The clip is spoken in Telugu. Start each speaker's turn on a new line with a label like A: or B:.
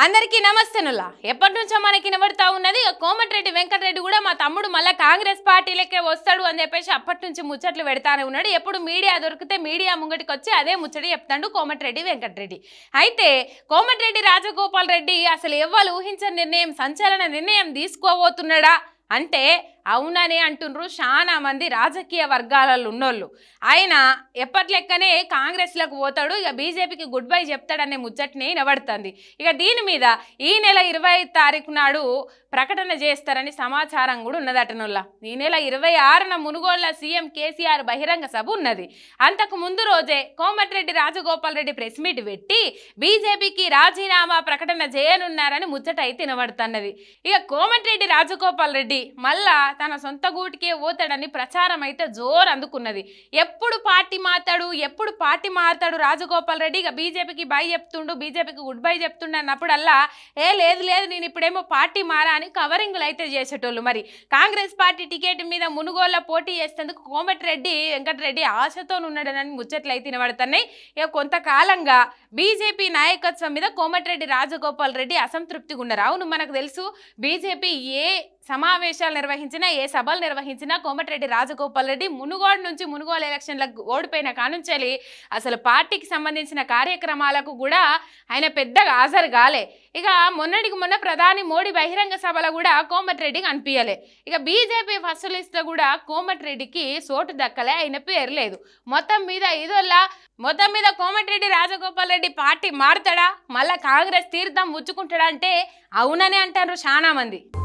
A: అందరికీ నమస్తేనులా ఎప్పటి నుంచో మనకి వినబడతా ఉన్నది ఇక కోమటిరెడ్డి వెంకటరెడ్డి కూడా మా తమ్ముడు మళ్ళీ కాంగ్రెస్ పార్టీలకే వస్తాడు అని చెప్పేసి అప్పటి నుంచి ముచ్చట్లు పెడతానే ఉన్నాడు ఎప్పుడు మీడియా దొరికితే మీడియా ముంగటికి వచ్చి అదే ముచ్చట చెప్తాడు కోమటిరెడ్డి వెంకటరెడ్డి అయితే కోమటిరెడ్డి రాజగోపాల్ రెడ్డి అసలు ఎవ్వరు ఊహించని నిర్ణయం సంచలన నిర్ణయం తీసుకోబోతున్నాడా అంటే అవునని అంటుండ్రు చాలా మంది రాజకీయ వర్గాలలో ఉన్నోళ్ళు ఆయన ఎప్పటి లెక్కనే కాంగ్రెస్లకు పోతాడు ఇక బీజేపీకి గుడ్ బై చెప్తాడనే ముచ్చట్ని వినబడుతుంది ఇక దీని మీద ఈ నెల ఇరవై తారీఖు నాడు ప్రకటన చేస్తారని సమాచారం కూడా ఉన్నదటనుల్లా ఈ నెల ఇరవై ఆరున మునుగోళ్ల సీఎం కేసీఆర్ బహిరంగ సభ ఉన్నది అంతకు ముందు రోజే కోమటిరెడ్డి రాజగోపాల్ రెడ్డి ప్రెస్ మీట్ పెట్టి బీజేపీకి రాజీనామా ప్రకటన చేయనున్నారని ముచ్చట అయితే వినబడుతున్నది ఇక కోమటిరెడ్డి రాజగోపాల్ రెడ్డి మళ్ళా తన సొంత గూటికే పోతాడని ప్రచారం అయితే జోరు అందుకున్నది ఎప్పుడు పార్టీ మాతాడు ఎప్పుడు పార్టీ మారుతాడు రాజగోపాల్ రెడ్డి ఇక బీజేపీకి బై చెప్తుండు బీజేపీకి గుడ్ బై చెప్తుండు అన్నప్పుడల్లా ఏ లేదు లేదు నేను ఇప్పుడేమో పార్టీ మారా అని కవరింగ్లు అయితే చేసేటోళ్ళు మరి కాంగ్రెస్ పార్టీ టికెట్ మీద మునుగోళ్ళ పోటీ చేసేందుకు కోమటిరెడ్డి వెంకటరెడ్డి ఆశతో ఉన్నాడని ముచ్చట్లు అయితే వినబడుతున్నాయి ఇక కొంతకాలంగా బీజేపీ నాయకత్వం మీద కోమటిరెడ్డి రాజగోపాల్ రెడ్డి అసంతృప్తిగా ఉన్నారు అవును మనకు తెలుసు బీజేపీ ఏ సమావేశాలు నిర్వహించినా ఏ సభలు నిర్వహించినా కోమటిరెడ్డి రాజగోపాల్ రెడ్డి మునుగోడు నుంచి మునుగోలు ఎలక్షన్లకు ఓడిపోయిన కానుంచెలి అసలు పార్టీకి సంబంధించిన కార్యక్రమాలకు కూడా ఆయన పెద్దగా హాజరు కాలే ఇక మొన్నటికి మొన్న ప్రధాని మోడీ బహిరంగ సభలో కూడా కోమటిరెడ్డి కనిపించలే ఇక బీజేపీ ఫస్ట్ లిస్ట్లో కూడా కోమటిరెడ్డికి సోటు దక్కలే ఆయన పేరు లేదు మొత్తం మీద ఇదోలా మొత్తం మీద కోమటిరెడ్డి రాజగోపాల్ రెడ్డి పార్టీ మారుతాడా మళ్ళా కాంగ్రెస్ తీర్థం ముచ్చుకుంటాడా అంటే అవునని అంటారు చాలా మంది